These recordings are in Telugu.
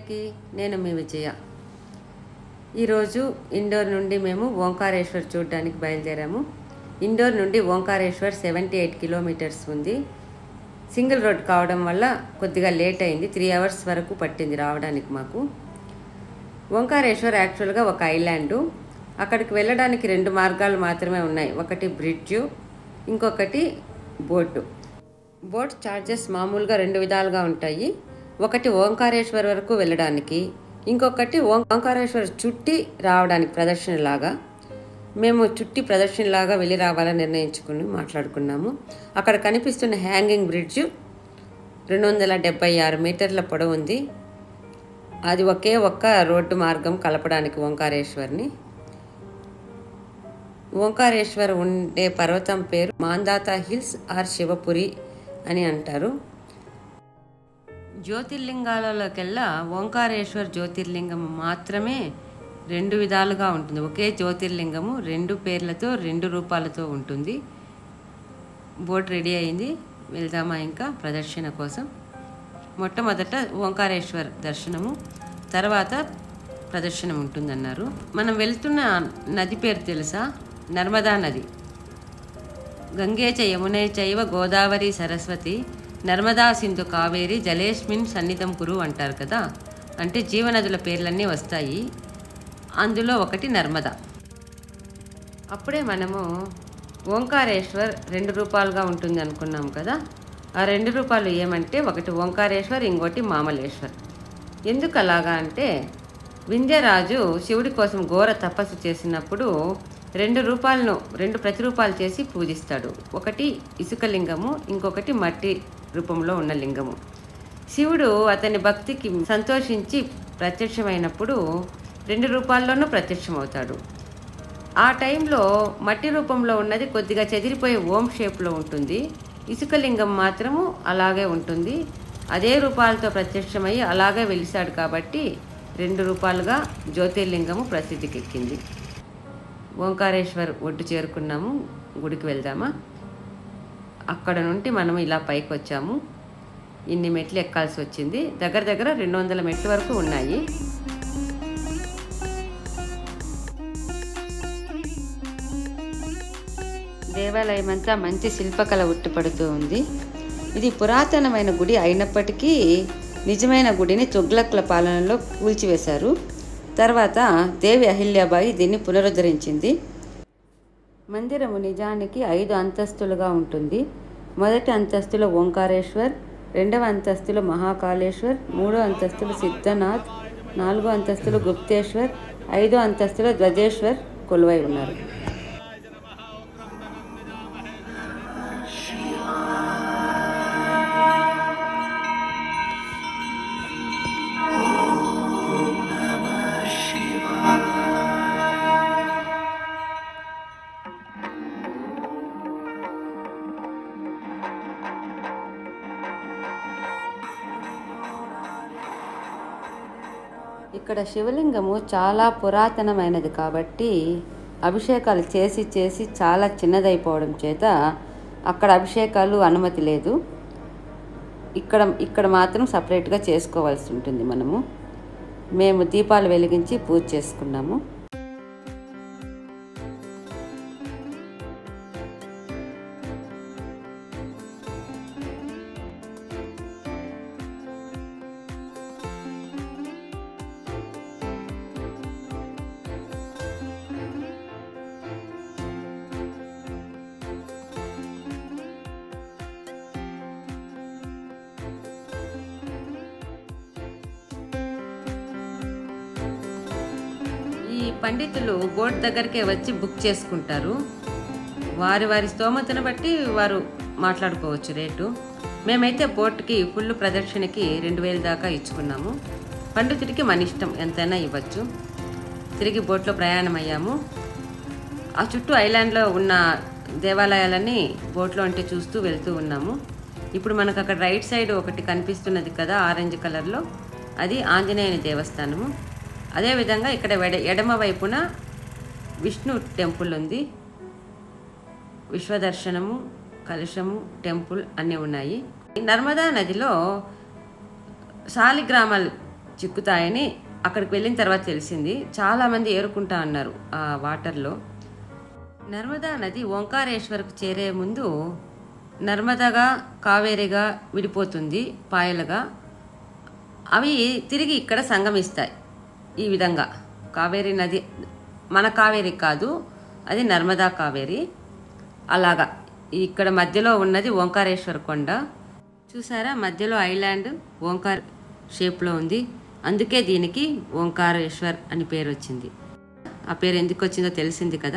అందరికీ నేను మీ విజయ ఈరోజు ఇండోర్ నుండి మేము ఓంకారేశ్వర్ చూడడానికి బయలుదేరాము ఇండోర్ నుండి ఓంకారేశ్వర్ సెవెంటీ ఎయిట్ కిలోమీటర్స్ ఉంది సింగిల్ రోడ్ కావడం వల్ల కొద్దిగా లేట్ అయింది త్రీ అవర్స్ వరకు పట్టింది రావడానికి మాకు ఓంకారేశ్వర్ యాక్చువల్గా ఒక ఐలాండు అక్కడికి వెళ్ళడానికి రెండు మార్గాలు మాత్రమే ఉన్నాయి ఒకటి బ్రిడ్జు ఇంకొకటి బోటు బోట్ ఛార్జెస్ మామూలుగా రెండు విధాలుగా ఉంటాయి ఒకటి ఓంకారేశ్వర్ వరకు వెళ్ళడానికి ఇంకొకటి ఓం- ఓంకారేశ్వర్ చుట్టి రావడానికి ప్రదర్శనలాగా మేము చుట్టి ప్రదర్శనలాగా వెళ్ళి రావాలని నిర్ణయించుకుని మాట్లాడుకున్నాము అక్కడ కనిపిస్తున్న హ్యాంగింగ్ బ్రిడ్జ్ రెండు వందల డెబ్బై ఆరు మీటర్ల పొడవు ఉంది అది ఒకే ఒక్క రోడ్డు మార్గం కలపడానికి ఓంకారేశ్వర్ని ఓంకారేశ్వర్ ఉండే పర్వతం పేరు మాందాత హిల్స్ ఆర్ శివపురి అని అంటారు జ్యోతిర్లింగాలలోకెల్లా ఓంకారేశ్వర్ జ్యోతిర్లింగం మాత్రమే రెండు విధాలుగా ఉంటుంది ఒకే జ్యోతిర్లింగము రెండు పేర్లతో రెండు రూపాలతో ఉంటుంది బోట్ రెడీ అయింది వెళ్దామా ఇంకా ప్రదర్శన కోసం మొట్టమొదట ఓంకారేశ్వర్ దర్శనము తర్వాత ప్రదర్శనం ఉంటుందన్నారు మనం వెళ్తున్న నది పేరు తెలుసా నర్మదా నది గంగే చ యమునే చైవ గోదావరి సరస్వతి నర్మదా సింధు కావేరి జలేస్మిన్ సన్నిధం కురు అంటారు కదా అంటే జీవనదుల పేర్లన్నీ వస్తాయి అందులో ఒకటి నర్మదా అప్పుడే మనము ఓంకారేశ్వర్ రెండు రూపాలుగా ఉంటుంది అనుకున్నాం కదా ఆ రెండు రూపాయలు ఏమంటే ఒకటి ఓంకారేశ్వర్ ఇంకోటి మామలేశ్వర్ ఎందుకు అలాగా అంటే వింధ్యరాజు శివుడి కోసం ఘోర తపస్సు చేసినప్పుడు రెండు రూపాయలను రెండు ప్రతిరూపాలు చేసి పూజిస్తాడు ఒకటి ఇసుక లింగము ఇంకొకటి మట్టి రూపంలో ఉన్న లింగము శివుడు అతని భక్తికి సంతోషించి ప్రత్యక్షమైనప్పుడు రెండు రూపాల్లోనూ ప్రత్యక్షమవుతాడు ఆ టైంలో మట్టి రూపంలో ఉన్నది కొద్దిగా చెదిరిపోయే ఓం షేప్లో ఉంటుంది ఇసుక లింగం మాత్రము అలాగే ఉంటుంది అదే రూపాలతో ప్రత్యక్షమయ్యి అలాగే వెలిశాడు కాబట్టి రెండు రూపాలుగా జ్యోతిర్లింగము ప్రసిద్ధికెక్కింది ఓంకారేశ్వర్ ఒడ్డు చేరుకున్నాము గుడికి వెళ్దామా అక్కడ నుండి మనం ఇలా పైకి వచ్చాము ఇన్ని మెట్లు ఎక్కాల్సి వచ్చింది దగ్గర దగ్గర రెండు వందల మెట్లు వరకు ఉన్నాయి దేవాలయం అంతా మంచి శిల్పకళ ఉట్టిపడుతూ ఉంది ఇది పురాతనమైన గుడి అయినప్పటికీ నిజమైన గుడిని తుగ్లక్ల పాలనలో కూల్చివేశారు తర్వాత దేవి అహిల్యాబాయి దీన్ని పునరుద్ధరించింది మందిరము నిజానికి ఐదు అంతస్తులుగా ఉంటుంది మొదటి అంతస్తులో ఓంకారేశ్వర్ రెండవ అంతస్తులో మహాకాళేశ్వర్ మూడో అంతస్తులో సిద్ధనాథ్ నాలుగో అంతస్తులో గుప్తేశ్వర్ ఐదో అంతస్తులో ధ్వజేశ్వర్ కొలువై ఉన్నారు ఇక్కడ శివలింగము చాలా పురాతనమైనది కాబట్టి అభిషేకాలు చేసి చేసి చాలా చిన్నదైపోవడం చేత అక్కడ అభిషేకాలు అనుమతి లేదు ఇక్కడ ఇక్కడ మాత్రం సపరేట్గా చేసుకోవాల్సి ఉంటుంది మనము మేము దీపాలు వెలిగించి పూజ చేసుకున్నాము ఈ పండితులు బోట్ దగ్గరికే వచ్చి బుక్ చేసుకుంటారు వారి వారి స్తోమతను బట్టి వారు మాట్లాడుకోవచ్చు రేటు మేమైతే బోట్కి ఫుల్ ప్రదర్శనకి రెండు వేల దాకా ఇచ్చుకున్నాము పండితుడికి మన ఇష్టం ఎంతైనా ఇవ్వచ్చు తిరిగి బోట్లో ప్రయాణం అయ్యాము ఆ చుట్టూ ఐలాండ్లో ఉన్న దేవాలయాలన్నీ బోట్లో అంటే చూస్తూ వెళ్తూ ఉన్నాము ఇప్పుడు మనకు అక్కడ రైట్ సైడ్ ఒకటి కనిపిస్తున్నది కదా ఆరెంజ్ కలర్లో అది ఆంజనేయుని దేవస్థానము అదేవిధంగా ఇక్కడ వెడ ఎడమ వైపున విష్ణు టెంపుల్ ఉంది విశ్వదర్శనము కలుషము టెంపుల్ అన్నీ ఉన్నాయి ఈ నర్మదా నదిలో శాలిగ్రామాలు చిక్కుతాయని అక్కడికి వెళ్ళిన తర్వాత తెలిసింది చాలామంది ఏరుకుంటా అన్నారు ఆ వాటర్లో నర్మదా నది ఓంకారేశ్వర్కు చేరే ముందు నర్మదాగా కావేరిగా విడిపోతుంది పాయలుగా అవి తిరిగి ఇక్కడ సంగమిస్తాయి ఈ విధంగా కావేరి నది మన కావేరి కాదు అది నర్మదా కావేరి అలాగా ఇక్కడ మధ్యలో ఉన్నది ఓంకారేశ్వర కొండ చూసారా మధ్యలో ఐలాండ్ ఓంకార్ షేప్లో ఉంది అందుకే దీనికి ఓంకారేశ్వర్ అని పేరు వచ్చింది ఆ పేరు ఎందుకు వచ్చిందో తెలిసింది కదా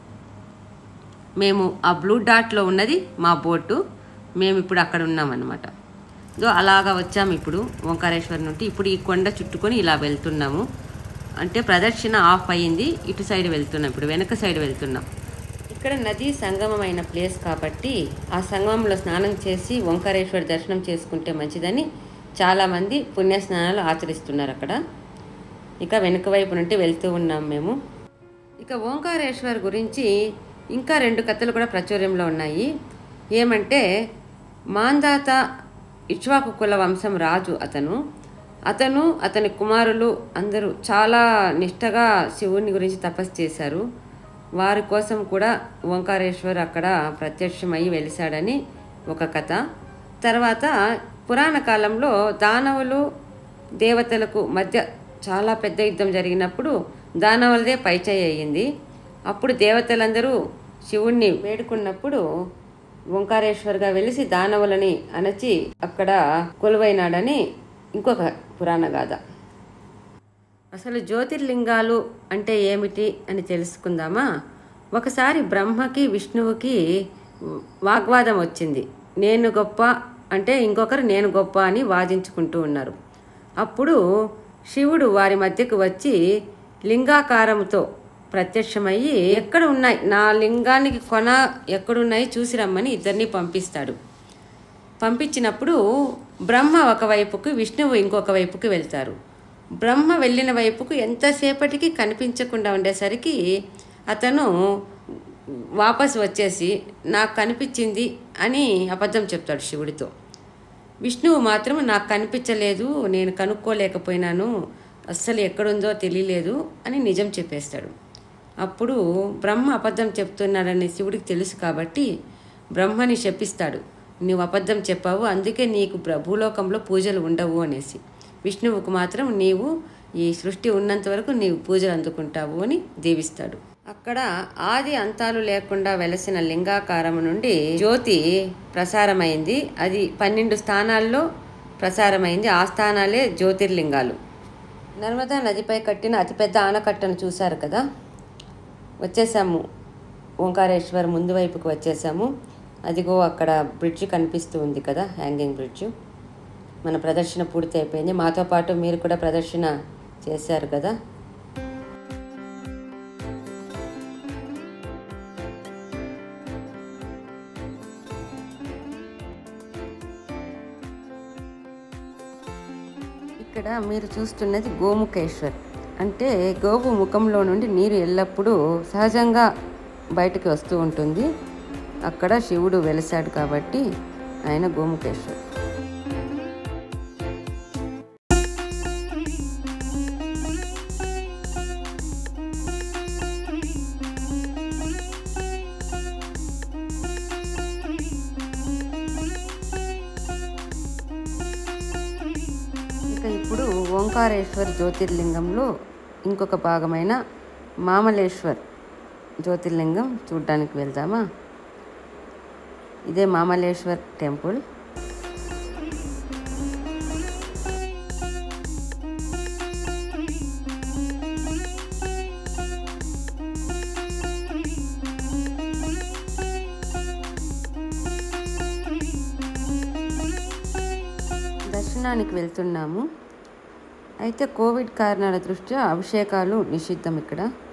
మేము ఆ బ్లూ డాట్లో ఉన్నది మా బోటు మేము ఇప్పుడు అక్కడ ఉన్నామన్నమాట ఇదో అలాగా వచ్చాము ఇప్పుడు ఓంకారేశ్వర్ నుండి ఇప్పుడు ఈ కొండ చుట్టుకొని ఇలా వెళ్తున్నాము అంటే ప్రదక్షిణ ఆఫ్ అయ్యింది ఇటు సైడ్ వెళ్తున్నాం ఇప్పుడు వెనక సైడ్ వెళ్తున్నాం ఇక్కడ నది సంగమమైన ప్లేస్ కాబట్టి ఆ సంగమంలో స్నానం చేసి ఓంకారేశ్వర దర్శనం చేసుకుంటే మంచిదని చాలామంది పుణ్య స్నానాలు ఆచరిస్తున్నారు అక్కడ ఇక వెనుక వైపు నుండి వెళ్తూ ఉన్నాం మేము ఇక ఓంకారేశ్వర్ గురించి ఇంకా రెండు కథలు కూడా ప్రాచుర్యంలో ఉన్నాయి ఏమంటే మాందాత ఇక్ష్వాకు కుల వంశం రాజు అతను అతను అతని కుమారులు అందరూ చాలా నిష్టగా శివుని గురించి తపస్సు చేశారు వారి కోసం కూడా ఓంకారేశ్వర్ అక్కడ ప్రత్యక్షమై వెలిశాడని ఒక కథ తర్వాత పురాణ కాలంలో దానవులు దేవతలకు మధ్య చాలా పెద్ద యుద్ధం జరిగినప్పుడు దానవులదే పైచేయి అయ్యింది అప్పుడు దేవతలందరూ శివుణ్ణి వేడుకున్నప్పుడు ఓంకారేశ్వర్గా వెలిసి దానవులని అణచి అక్కడ కొలువైనాడని ఇంకొక పురాణ గాథ అసలు జ్యోతిర్లింగాలు అంటే ఏమిటి అని తెలుసుకుందామా ఒకసారి బ్రహ్మకి విష్ణువుకి వాగ్వాదం వచ్చింది నేను గొప్ప అంటే ఇంకొకరు నేను గొప్ప అని వాదించుకుంటూ ఉన్నారు అప్పుడు శివుడు వారి మధ్యకు వచ్చి లింగాకారముతో ప్రత్యక్షమయ్యి ఎక్కడ ఉన్నాయి నా లింగానికి కొన ఎక్కడున్నాయి చూసి రమ్మని ఇద్దరిని పంపిస్తాడు పంపించినప్పుడు బ్రహ్మ ఒకవైపుకు విష్ణువు ఇంకొక వైపుకి వెళ్తారు బ్రహ్మ వెళ్ళిన వైపుకు ఎంతసేపటికి కనిపించకుండా ఉండేసరికి అతను వాపస్ వచ్చేసి నాకు కనిపించింది అని అబద్ధం చెప్తాడు శివుడితో విష్ణువు మాత్రం నాకు కనిపించలేదు నేను కనుక్కోలేకపోయినాను అస్సలు ఎక్కడుందో తెలియలేదు అని నిజం చెప్పేస్తాడు అప్పుడు బ్రహ్మ అబద్ధం చెప్తున్నాడని శివుడికి తెలుసు కాబట్టి బ్రహ్మని శపిస్తాడు నువ్వు అబద్ధం చెప్పావు అందుకే నీకు భూలోకంలో పూజలు ఉండవు అనేసి విష్ణువుకు మాత్రం నీవు ఈ సృష్టి ఉన్నంత వరకు నీవు పూజలు అందుకుంటావు అని దీవిస్తాడు అక్కడ ఆది అంతాలు లేకుండా వెలసిన లింగాకారం నుండి జ్యోతి ప్రసారమైంది అది పన్నెండు స్థానాల్లో ప్రసారమైంది ఆ స్థానాలే జ్యోతిర్లింగాలు నర్మదా నదిపై కట్టిన అతిపెద్ద ఆనకట్టను చూశారు కదా వచ్చేసాము ఓంకారేశ్వర్ ముందు వైపుకు వచ్చేసాము అదిగో అక్కడ బ్రిడ్జ్ కనిపిస్తూ ఉంది కదా హ్యాంగింగ్ బ్రిడ్జ్ మన ప్రదర్శన పూర్తి అయిపోయింది మాతో పాటు మీరు కూడా ప్రదర్శన చేశారు కదా ఇక్కడ మీరు చూస్తున్నది గోముఖేశ్వర్ అంటే గోవు ముఖంలో నుండి నీరు ఎల్లప్పుడూ సహజంగా బయటకు వస్తూ ఉంటుంది అక్కడ శివుడు వెలిశాడు కాబట్టి ఆయన గోముఖేశ్వర్ ఇక ఇప్పుడు ఓంకారేశ్వర్ జ్యోతిర్లింగంలో ఇంకొక భాగమైన మామలేశ్వర్ జ్యోతిర్లింగం చూడ్డానికి వెళ్దామా ఇదే మామలేశ్వర్ టెంపుల్ దర్శనానికి వెళ్తున్నాము అయితే కోవిడ్ కారణాల దృష్ట్యా అభిషేకాలు నిషిద్ధం ఇక్కడ